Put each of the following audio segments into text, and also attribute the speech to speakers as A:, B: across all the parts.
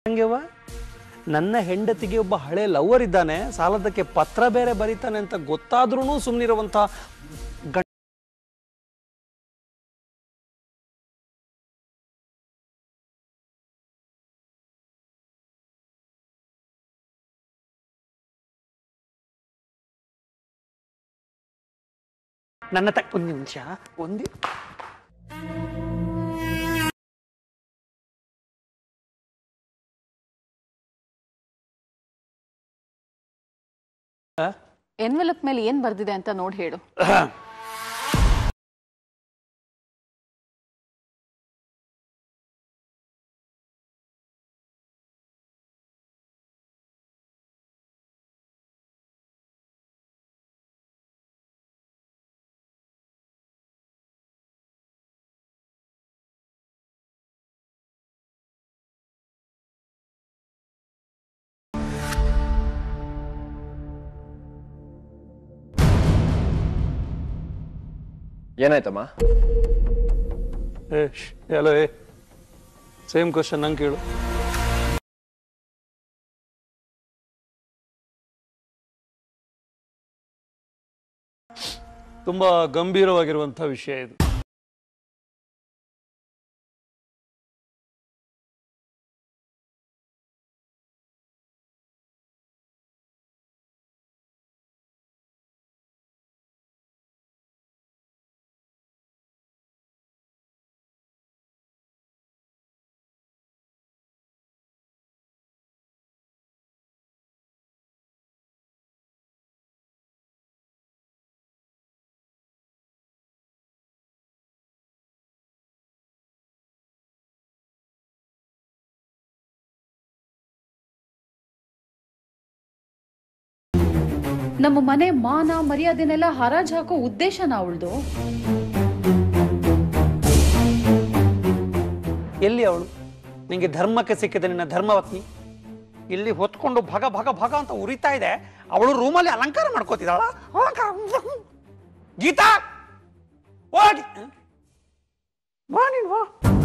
A: ಹಂಗೆವ್ವ ನನ್ನ ಹೆಂಡತಿಗೆ ಒಬ್ಬ ಹಳೆ ಲವರ್ ಇದ್ದಾನೆ ಸಾಲದಕ್ಕೆ ಪತ್ರ ಬೇರೆ ಬರೀತಾನೆ ಅಂತ ಗೊತ್ತಾದ್ರೂ ಸುಮ್ಮನಿರುವಂಥ ಗಂಡ ನನ್ನ ತ ಒಂದು ನಿಮಿಷ ಒಂದು
B: ಎನ್ವೆಲಪ್ ಮೇಲೆ ಏನ್ ಬರ್ದಿದೆ ಅಂತ ನೋಡಿ ಹೇಳು
C: ಏನಾಯ್ತಮ್ಮ
A: ಏ ಹಲೋ ಏ ಸೇಮ್ ಕ್ವಶನ್ ನಂಗೆ ಕೇಳು ತುಂಬಾ ಗಂಭೀರವಾಗಿರುವಂಥ ವಿಷಯ ಇದು
D: ನಮ್ಮ ಮನೆ ಮಾನ ಮರ್ಯಾದೆನೆಲ್ಲ ಹರಾಜ್ ಹಾಕೋ ಉದ್ದೇಶನ ಅವಳ್ದು
A: ಎಲ್ಲಿ ಅವಳು ನಿಂಗೆ ಧರ್ಮಕ್ಕೆ ಸಿಕ್ಕಿದೆ ನಿನ್ನ ಧರ್ಮಪತ್ನಿ ಇಲ್ಲಿ ಹೊತ್ಕೊಂಡು ಭಗ ಭಗ ಭಗ ಅಂತ ಉರಿತಾ ಇದೆ ಅವಳು ರೂಮಲ್ಲಿ ಅಲಂಕಾರ ಮಾಡ್ಕೋತಿದ್ದಾಳ ಅಲಂಕಾರ ಗೀತಾ ಓ ಗಿ- ಬಾ ನೀನು ಬಾ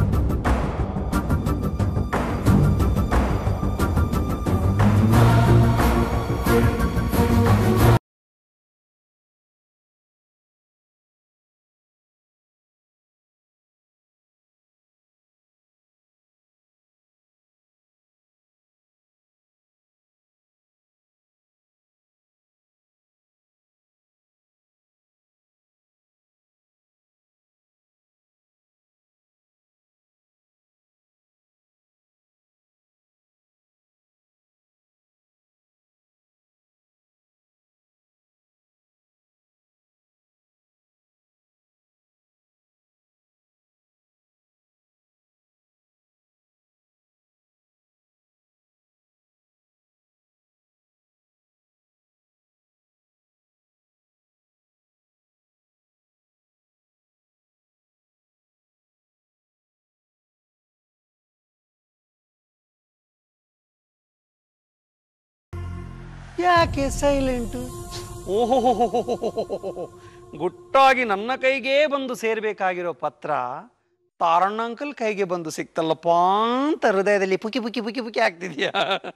A: ಯಾಕೆ ಸೈಲೆಂಟು ಓಹೋ ಗುಟ್ಟಾಗಿ ನನ್ನ ಕೈಗೆ ಬಂದು ಸೇರ್ಬೇಕಾಗಿರೋ ಪತ್ರ ತಾರಣ್ಣ ಅಂಕಲ್ ಕೈಗೆ ಬಂದು ಸಿಕ್ತಲ್ಲಪ್ಪ ಅಂತ ಹೃದಯದಲ್ಲಿ ಪುಕಿ ಪುಕಿ ಪುಕಿ ಪುಕಿ ಆಗ್ತಿದ್ಯಾ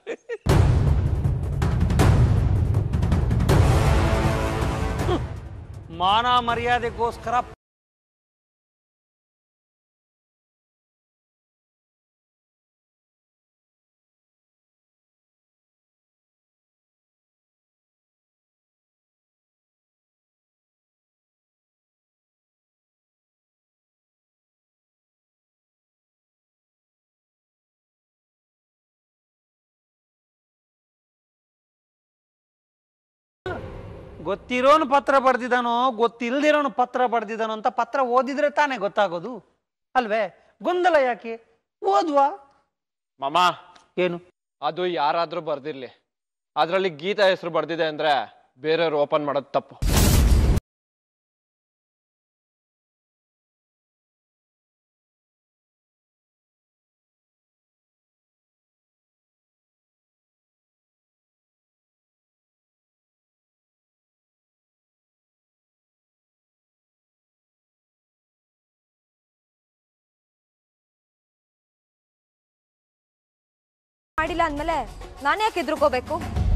A: ಹ್ಮ್. ಮಾನ ಮರ್ಯಾದೆಗೋಸ್ಕರ ಗೊತ್ತಿರೋನು ಪತ್ರ ಬರ್ದಿದಾನೋ ಗೊತ್ತಿಲ್ದಿರೋನು ಪತ್ರ ಬರ್ದಿದಾನೋ ಅಂತ ಪತ್ರ ಓದಿದ್ರೆ ತಾನೇ ಗೊತ್ತಾಗೋದು ಅಲ್ವೇ ಗೊಂದಲ ಯಾಕೆ ಓದ್ವಾ
C: ಮಾಮ
A: ಏನು
C: ಅದು ಯಾರಾದ್ರೂ ಬರ್ದಿರ್ಲಿ ಅದ್ರಲ್ಲಿ ಗೀತಾ ಹೆಸರು ಬರ್ದಿದೆ ಅಂದ್ರೆ ಬೇರೆಯವ್ರು ಓಪನ್ ಮಾಡೋದು ತಪ್ಪು
E: ಮಾಡಿಲ್ಲ ಅಂದ್ಮೇಲೆ ನಾನು ಯಾಕೆ ಎದ್ರುಕೋಬೇಕು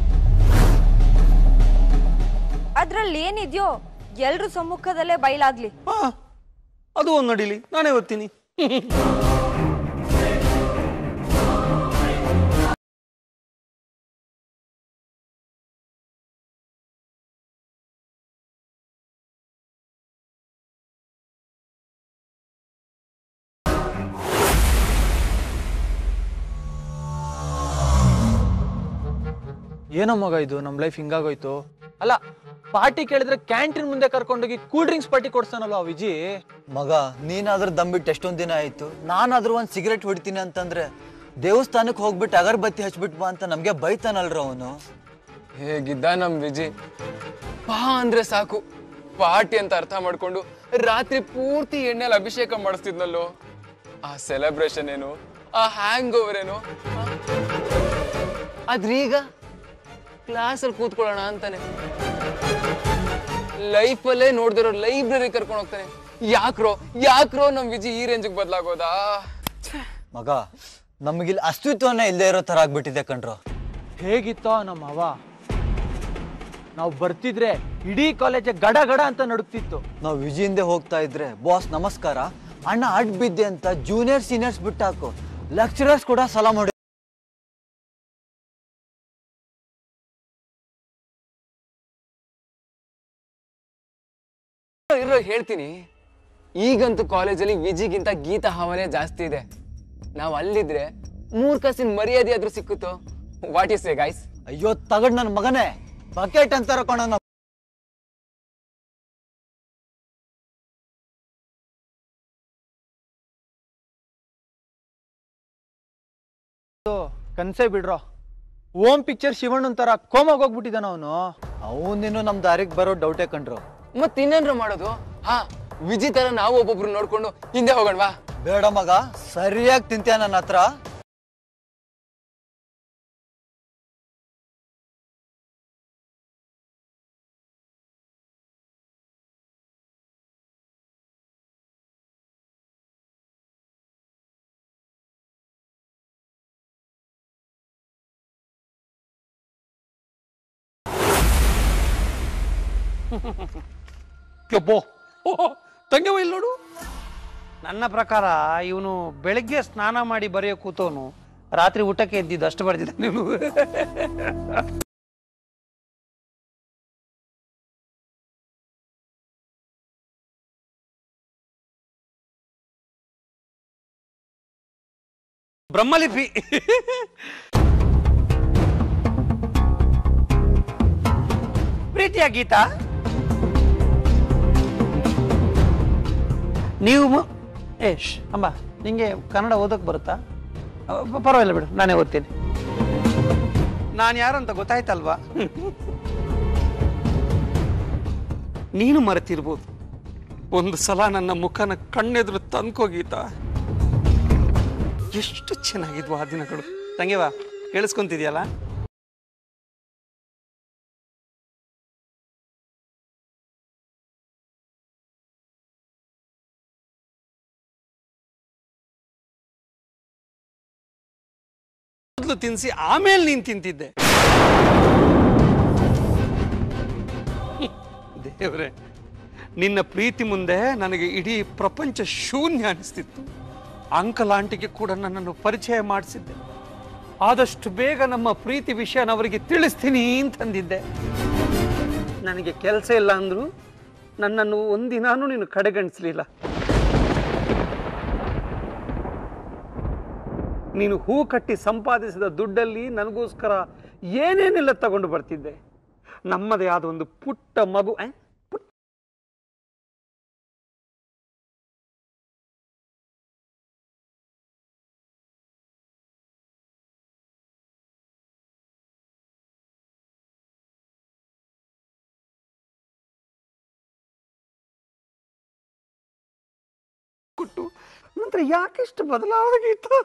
E: ಅದ್ರಲ್ಲಿ ಏನಿದ್ಯೋ ಎಲ್ರ ಸಮ್ಮುಖದಲ್ಲೇ ಬಯಲಾಗ್ಲಿ
A: ಹಾ ಅದು ಒಂದು ನಡೀಲಿ ನಾನೇ ಓದ್ತೀನಿ
F: ಏನೋ ಮಗ ಇದು ನಮ್ ಲೈಫ್ ಹಿಂಗಾಗೋಯ್ತು ಅಲ್ಲ ಪಾರ್ಟಿ ಕೇಳಿದ್ರೆ ಕ್ಯಾಂಟೀನ್ ಮುಂದೆ ಕರ್ಕೊಂಡೋಗಿ ಕೂಲ್ ಡ್ರಿಂಕ್ಸ್ ಪಾರ್ಟಿ ಕೊಡ್ತಾನಲ್ವ ಆ ವಿಜಿ
G: ಮಗ ನೀನಾದ್ರೂ ದಮ್ ಬಿಟ್ಟು ಎಷ್ಟೊಂದ್ ದಿನ ಆಯ್ತು ನಾನಾದ್ರೂ ಒಂದ್ ಸಿಗರೆಟ್ ಹೊಡಿತೀನಿ ಅಂತಂದ್ರೆ ದೇವಸ್ಥಾನಕ್ಕೆ ಹೋಗ್ಬಿಟ್ಟು ಅಗರಬತ್ತಿ ಹಚ್ಬಿಟ್ ಬಾ ಅಂತ ನಮ್ಗೆ ಬೈತಾನಲ್ರ ಅವನು
H: ಹೇಗಿದ್ದ ನಮ್ ವಿಜಿ ಬಾ ಅಂದ್ರೆ ಸಾಕು ಪಾರ್ಟಿ ಅಂತ ಅರ್ಥ ಮಾಡ್ಕೊಂಡು ರಾತ್ರಿ ಪೂರ್ತಿ ಎಣ್ಣೆಲಿ ಅಭಿಷೇಕ ಮಾಡಿಸ್ತಿದ್ನಲ್ಲೋ ಆ ಸೆಲೆಬ್ರೇಷನ್ ಏನು ಆ ಹ್ಯಾಂಗ್ ಓವರ್ ಏನು ಆದ್ರೀಗ ಕ್ಲಾಸಲ್ಲಿ ಕೂತ್ಕೊಳ್ಳೋಣ ಅಂತಾನೆ ಲೈಫಲ್ಲೇ ನೋಡ್ದಿರೋ ಲೈಬ್ರರಿ ಕರ್ಕೊಂಡು ಹೋಗ್ತಾನೆ ಯಾಕ್ರೋ ಯಾಕ್ರೋ ನಮ್ ವಿಜಿ ಈ ರೇಂಜಿಗೆ ಬದಲಾಗೋದಾ
G: ಮಗ ನಮಗಿಲ್ಲಿ ಅಸ್ತಿತ್ವನೇ ಇಲ್ಲದೆ ಇರೋ ತರ ಆಗ್ಬಿಟ್ಟಿದೆ ಕಣ್ರೋ
F: ಹೇಗಿತ್ತೋ ನಮ್ಮ ಅವ ನಾವು ಬರ್ತಿದ್ರೆ ಇಡೀ ಕಾಲೇಜ್ ಗಡ ಗಡ ಅಂತ ನಡುಕ್ತಿತ್ತು
G: ನಾವು ವಿಜಿಯಿಂದ ಹೋಗ್ತಾ ಇದ್ರೆ ಬಾಸ್ ನಮಸ್ಕಾರ ಅಣ್ಣ ಅಡ್ ಬಿದ್ದೆ ಅಂತ ಜೂನಿಯರ್ ಸೀನಿಯರ್ಸ್ ಬಿಟ್ಟಾಕು ಲೆಕ್ಚರರ್ಸ್ ಕೂಡ ಸಲಾ ಮಾಡಿ
H: ಇರೋ ಹೇಳ್ತೀನಿ ಈಗಂತೂ ಕಾಲೇಜಲ್ಲಿ ವಿಜಿಗಿಂತ ಗೀತಾ ಹವನೇ ಜಾಸ್ತಿ ಇದೆ ನಾವು ಅಲ್ಲಿದ್ರೆ ಮೂರ್ ಕಸಿನ ಮರ್ಯಾದೆ ಆದ್ರೂ ಸಿಕ್ಕುತ್ತೋ ವಾಟ್ ಇಸ್ ಎ ಗೈಸ್
G: ಅಯ್ಯೋ ತಗಡ್ ನನ್ನ ಮಗನೇ ಬಕೆಟ್ ಅಂತಾರ ಕಣ
F: ಕನ್ಸೇ ಬಿಡ್ರೋ ಓಮ್ ಪಿಕ್ಚರ್ ಶಿವಣ್ಣನ್ ತರ ಕೋಮಾಗ ಹೋಗ್ಬಿಟ್ಟಿದ್ದಾನ ಅವನು
G: ಅವನಿನ್ನು ನಮ್ ದಾರಿಗೆ ಬರೋ ಡೌಟೇ ಕಣ್ರು
H: ಮತ್ ಇನ್ನೇನ್ರ ಮಾಡೋದು ಹಾ ವಿಜಿ ತರ ನಾವು ಒಬ್ಬೊಬ್ರು ನೋಡ್ಕೊಂಡು ಹಿಂದೆ ಹೋಗೋಣವಾ
G: ಬೇಡ ಮಗ ಸರಿಯಾಗಿ ತಿಂತ್ಯಾ ನನ್ನ ಹತ್ರ
A: ಯಬ್ಬೋ ತಂಗೆವ ಇಲ್ಲಿ ನೋಡು ನನ್ನ ಪ್ರಕಾರ ಇವನು ಬೆಳಗ್ಗೆ ಸ್ನಾನ ಮಾಡಿ ಬರೆಯೋ ಕೂತವನು ರಾತ್ರಿ ಊಟಕ್ಕೆ ಎದ್ದಿದ್ದು ಅಷ್ಟು ಬರ್ದಿದ್ದ ನೀನು ಬ್ರಹ್ಮಲಿಪಿ ಪ್ರೀತಿಯ ಗೀತಾ ನೀವು ಮ- ಏಶ್ ಅಮ್ಮ ನಿಂಗೆ ಕನ್ನಡ ಓದೋಕೆ ಬರುತ್ತಾ ಅ, ಪ- ಪರವಾಗಿಲ್ಲ ಬಿಡು ನಾನೇ ಓದ್ತೀನಿ ನಾನು ಯಾರು ಅಂತ ಗೊತ್ತಾಯ್ತಲ್ವಾ ನೀನು ಮರೆತಿರ್ಬೋದು ಒಂದು ಸಲ ನನ್ನ ಮುಖನ ಕಣ್ಣೆದುರು ತಂದ್ಕೋ ಗೀತಾ ಎಷ್ಟು ಚೆನ್ನಾಗಿದ್ವು ಆ ದಿನಗಳು ತಂಗೆವಾ ಕೇಳಿಸ್ಕೊಂತಿದ್ಯಲ್ಲ ಮೊದಲು ತಿನ್ಸಿ ಆಮೇಲೆ ನೀನ್ ತಿಂತಿದ್ದೆ ದೇವ್ರೆ ನಿನ್ನ ಪ್ರೀತಿ ಮುಂದೆ ನನಗೆ ಇಡೀ ಪ್ರಪಂಚ ಶೂನ್ಯ ಅನಿಸ್ತಿತ್ತು ಅಂಕಲ್ ಆಂಟಿಗೆ ಕೂಡ ನನ್ನನ್ನು ಪರಿಚಯ ಮಾಡಿಸಿದ್ದೆ ಆದಷ್ಟು ಬೇಗ ನಮ್ಮ ಪ್ರೀತಿ ವಿಷಯನ ಅವರಿಗೆ ತಿಳಿಸ್ತೀನಿ ಅಂತಂದಿದ್ದೆ ನನಗೆ ಕೆಲಸ ಇಲ್ಲ ಅಂದ್ರು ನನ್ನನ್ನು ಒಂದಿನಾನು ನೀನು ಕಡೆಗಣಿಸ್ಲಿಲ್ಲ ನೀನು ಹೂ ಕಟ್ಟಿ ಸಂಪಾದಿಸಿದ ದುಡ್ಡಲ್ಲಿ ನನಗೋಸ್ಕರ ಏನೇನೆಲ್ಲ ತಗೊಂಡು ಬರ್ತಿದ್ದೆ ನಮ್ಮದೇ ಆದ ಒಂದು ಪುಟ್ಟ ಮಗು ಆ? ಪುಟ್ಟ ಕೊಟ್ಟು ನಂತರ ಯಾಕಿಷ್ಟು ಬದಲಾವಾಗಿತ್ತು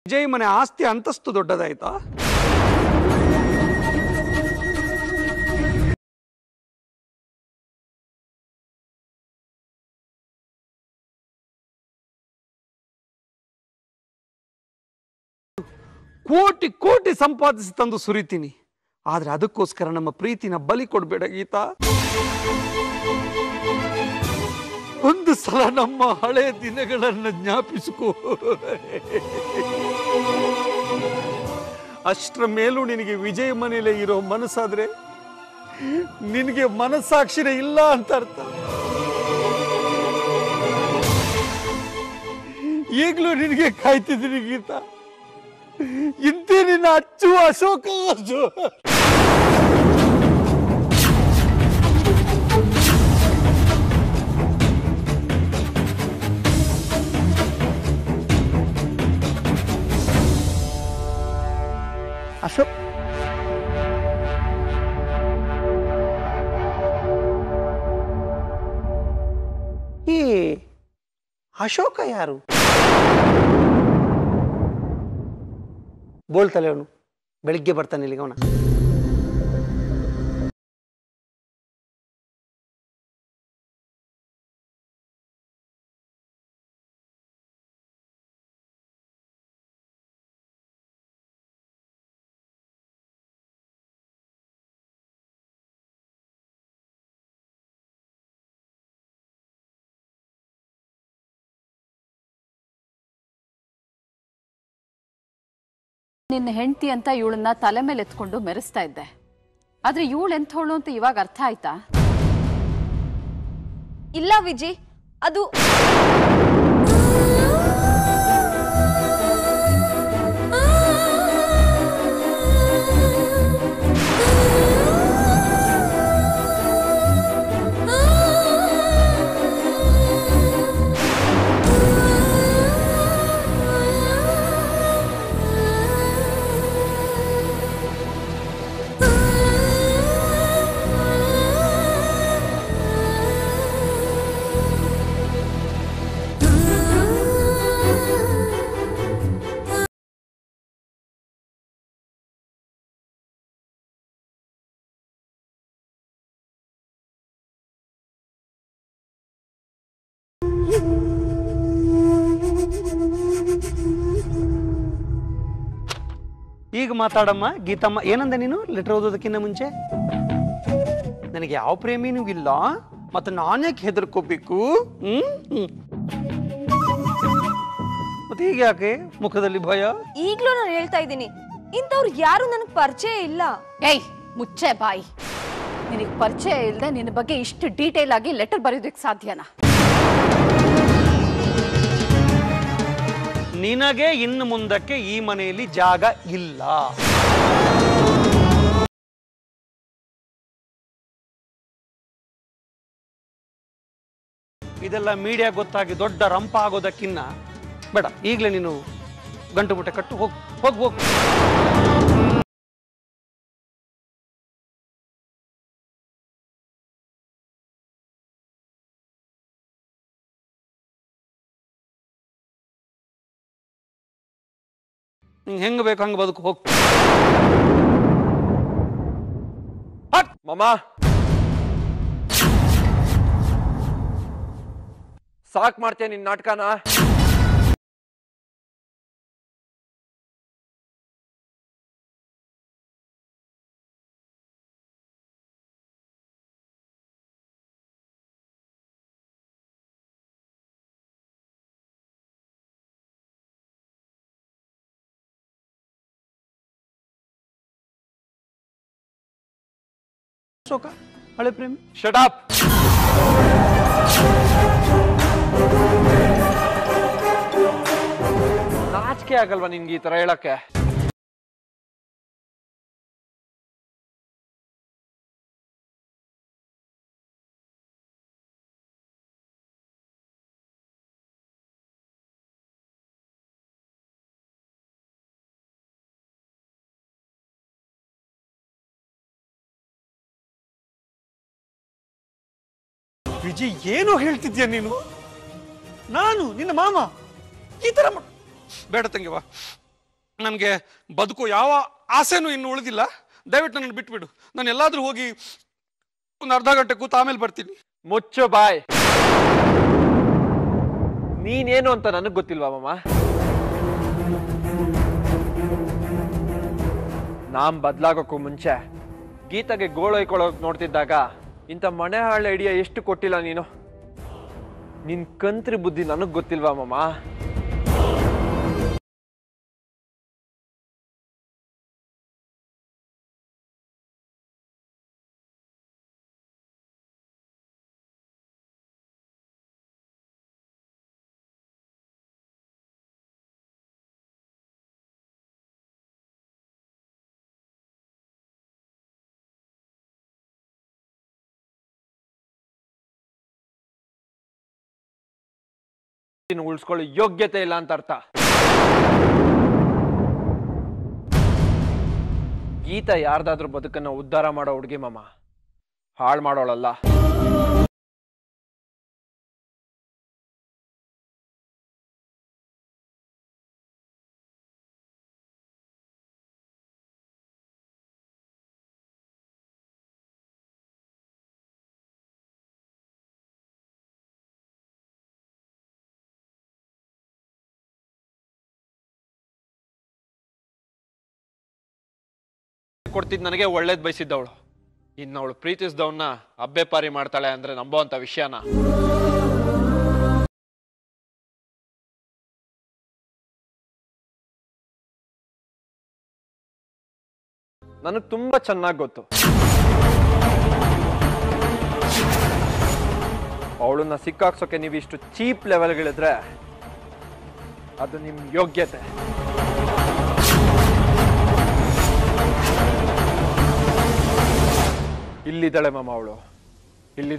A: ವಿಜಯ್ ಮನೆ ಆಸ್ತಿ ಅಂತಸ್ತು ದೊಡ್ಡದಾಯ್ತಾ ಕೋಟಿ ಕೋಟಿ ಸಂಪಾದಿಸಿ ತಂದು ಸುರಿತೀನಿ ಆದ್ರೆ ಅದಕ್ಕೋಸ್ಕರ ನಮ್ಮ ಪ್ರೀತಿನ ಬಲಿ ಕೊಡ್ಬೇಡ ಗೀತಾ ಒಂದು ಸಲ ನಮ್ಮ ಹಳೆ ದಿನಗಳನ್ನು ಜ್ಞಾಪಿಸಿಕೋ ಅಷ್ಟರ ಮೇಲೂ ನಿನಗೆ ವಿಜಯ ಮನೇಲೆ ಇರೋ ಮನಸ್ಸಾದ್ರೆ ನಿನಗೆ ಮನಸ್ಸಾಕ್ಷಿನೇ ಇಲ್ಲ ಅಂತ ಅರ್ಥ ಈಗಲೂ ನಿನಗೆ ಕಾಯ್ತಿದ್ದೀನಿ ಗೀತಾ ಇಂತೆ ನಿನ್ನ ಅಚ್ಚು ಅಶೋಕ ಅಶೋ ಅಶೋಕ್ ಈ ಅಶೋಕ ಯಾರು ಬೋಳ್ತಲೆ ಅವನು ಬೆಳಿಗ್ಗೆ ಬರ್ತಾನೆ ಇಲ್ಲಿಗೆ ಅವನ
B: ನಿನ್ನ ಹೆಂಡತಿ ಅಂತ ಇವಳನ್ನ ತಲೆ ಮೇಲೆ ಎತ್ಕೊಂಡು ಮೆರೆಸ್ತಾ ಇದ್ದೆ ಆದ್ರೆ ಇವಳು ಎಂಥವಳು ಅಂತ ಇವಾಗ ಅರ್ಥ ಆಯ್ತಾ
E: ಇಲ್ಲ ವಿಜಿ ಅದು
A: ಈಗ ಮಾತಾಡಮ್ಮ ಗೀತಮ್ಮ ಏನಂದೆ ನೀನು ಲೆಟರ್ ಓದೋದಕ್ಕಿಂತ ಮುಂಚೆ ನನಗೆ ಯಾವ ಪ್ರೇಮಿನೂ ಇಲ್ಲ ಮತ್ತೆ ನಾನ್ಯಾಕೆ ಹೆದರ್ಕೋಬೇಕು ಹ್ಮ್ ಹ್ಮ್. ಮತ್ತೆ ಹೀಗೆ ಯಾಕೆ ಮುಖದಲ್ಲಿ ಭಯ
E: ಈಗ್ಲೂ ನಾನು ಹೇಳ್ತಾ ಇದ್ದೀನಿ ಇಂಥವ್ರು ಯಾರು ನನಗೆ ಪರಿಚಯ ಇಲ್ಲ
B: ಏಯ್ ಮುಚ್ಚೆ ಬಾಯಿ ನಿನಗೆ ಪರಿಚಯ ಇಲ್ಲದೆ ನಿನ್ನ ಬಗ್ಗೆ ಇಷ್ಟು ಡೀಟೇಲ್ ಆಗಿ ಲೆಟರ್ ಬರೆಯೋದಕ್ಕೆ ಸಾಧ್ಯನಾ
A: ನಿನಗೆ ಇನ್ನು ಮುಂದಕ್ಕೆ ಈ ಮನೆಯಲ್ಲಿ ಜಾಗ ಇಲ್ಲ ಇದೆಲ್ಲ ಮೀಡಿಯಾ ಗೊತ್ತಾಗಿ ದೊಡ್ಡ ರಂಪ ಆಗೋದಕ್ಕಿನ್ನ ಬೇಡ ಈಗಲೇ ನೀನು ಗಂಟು ಮುಟ್ಟೆ ಕಟ್ಟು ಹೋಗ್ ಹೋಗ್ ಹೋಗ್ ನಿಂಗೆ ಹೆಂಗ್ ಬೇಕು ಹಂಗೆ ಬದುಕು ಹೋಗ್
C: ಮಾಮ ಸಾಕ್ ಮಾಡ್ತೇನೆ ನಿನ್ ನಾಟಕನ
A: ಶೋಕ ಹಳೆ ಪ್ರೇಮಿ
C: ಶಟಾಪ್ ನಾಚಿಕೆ ಆಗಲ್ವಾ ನಿನ್ಗೆ ಈ ತರ ಹೇಳಕ್ಕೆ
A: ವಿಜಯ್ ಏನು ಹೇಳ್ತಿದ್ಯಾ ನೀನು ನಾನು ನಿನ್ನ ಮಾಮ ಈ ತರ ಮಾಡ್- ಬೇಡ ತಂಗಿವಾ
I: ನನಗೆ ಬದುಕು ಯಾವ ಆಸೆನೂ ಇನ್ನು ಉಳಿದಿಲ್ಲ ದಯವಿಟ್ಟು ನನ್ನನ್ನು ಬಿಟ್ಬಿಡು ನಾನು ಎಲ್ಲಾದ್ರೂ ಹೋಗಿ ಒಂದು ಅರ್ಧ ಗಂಟೆ ಕೂತು ಆಮೇಲೆ ಬರ್ತೀನಿ
C: ಮುಚ್ಚು ಬಾಯ್ ನೀನೇನು ಅಂತ ನನಗ್ ಗೊತ್ತಿಲ್ವಾ ಮಾಮ ನಾನ್ ಬದ್ಲಾಗೋಕ್ಕೂ ಮುಂಚೆ ಗೀತಾಗೆ ಗೋಳೊಯ್ಕೊಳ್ಳೋಕ್ ನೋಡ್ತಿದ್ದಾಗ ಇಂಥ ಮನೆ ಹಾಳು ಐಡಿಯಾ ಎಷ್ಟು ಕೊಟ್ಟಿಲ್ಲ ನೀನು ನಿನ್ ಕಂತ್ರಿ ಬುದ್ಧಿ ನನಗ್ ಗೊತ್ತಿಲ್ವಾ ಮಾಮ ಉಳಿಸ್ಕೊಳ್ಳೋ ಯೋಗ್ಯತೆ ಇಲ್ಲ ಅಂತ ಅರ್ಥ ಗೀತಾ ಯಾರ್ದಾದ್ರೂ ಬದುಕನ್ನ ಉದ್ಧಾರ ಮಾಡೋ ಹುಡುಗಿ ಮಾಮ ಹಾಳು ಮಾಡೋಳಲ್ಲ ಕೊಡ್ತಿದ್ ನನಗೆ ಒಳ್ಳೇದ್ ಬಯಸಿದ್ದವಳು ಇನ್ನು ಅವಳು ಪ್ರೀತಿಸಿದವನ್ನ ಅಬ್ಬೆ ಪಾರಿ ಮಾಡ್ತಾಳೆ ಅಂದ್ರೆ ನಂಬೋಂತ ವಿಷಯನ ನನಗೆ ತುಂಬಾ ಚೆನ್ನಾಗಿ ಗೊತ್ತು ಅವಳನ್ನ ಸಿಕ್ಕಾಕ್ಸೋಕೆ ನೀವು ಇಷ್ಟು ಚೀಪ್ ಲೆವೆಲ್ಗಳಿದ್ರೆ ಅದು ನಿಮ್ ಯೋಗ್ಯತೆ ಇಲ್ಲಿದ್ದಾಳೆ ಮಾಮ ಅವಳು ಇಲ್ಲಿ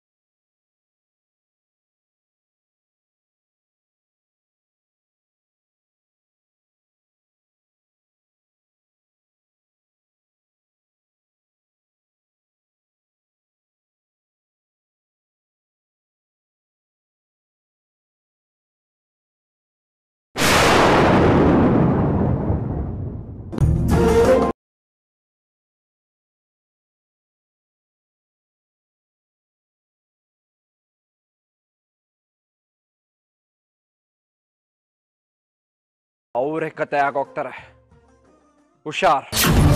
C: ಅವರೇ ಕತೆ ಆಗೋಗ್ತಾರೆ ಹುಷಾರ್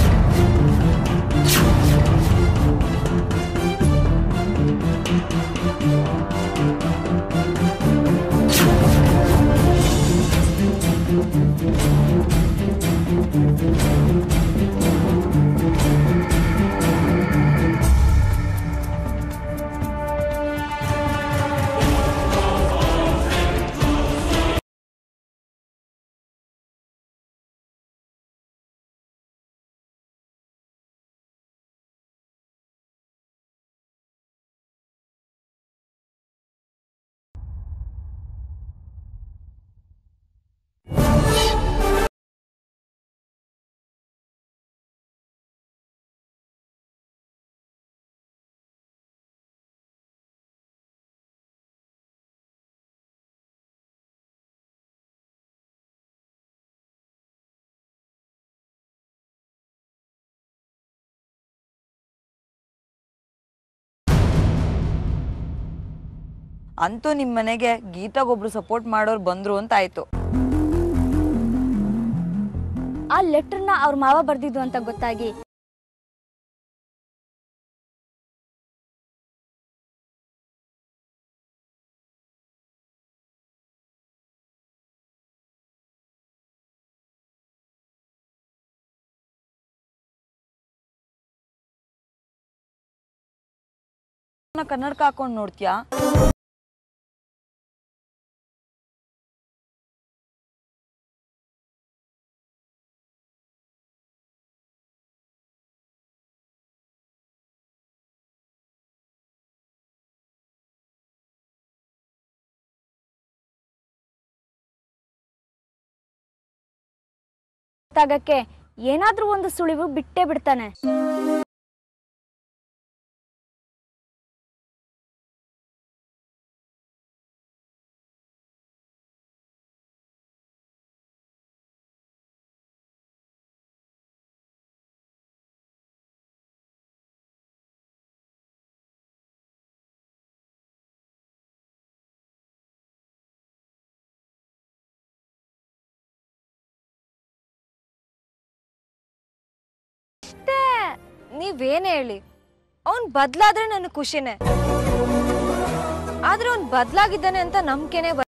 J: ಅಂತೂ ನಿಮ್ಮ ಮನೆಗೆ ಗೀತಾಗೊಬ್ರು ಸಪೋರ್ಟ್ ಮಾಡೋರು ಬಂದ್ರು ಅಂತ ಆಯ್ತು
K: ಆ ಲೆಟರ್ನ ಅವ್ರ ಮಾವ ಬರ್ದಿದ್ದು ಅಂತ ಗೊತ್ತಾಗಿ
J: ಕನ್ನಡಕ ಹಾಕೊಂಡು ನೋಡ್ತೀಯಾ
K: ಗೊತ್ತಾಗಕ್ಕೆ ಏನಾದ್ರೂ ಒಂದು ಸುಳಿವು ಬಿಟ್ಟೇ ಬಿಡ್ತಾನೆ
E: ನೀವೇನೇ ಹೇಳಿ ಅವ್ನ್ ಬದ್ಲಾದ್ರೆ ನನಗೆ ಖುಷಿನೇ ಆದ್ರೆ ಅವ್ನ್ ಬದ್ಲಾಗಿದ್ದಾನೆ ಅಂತ ನಂಬಿಕೆನೆ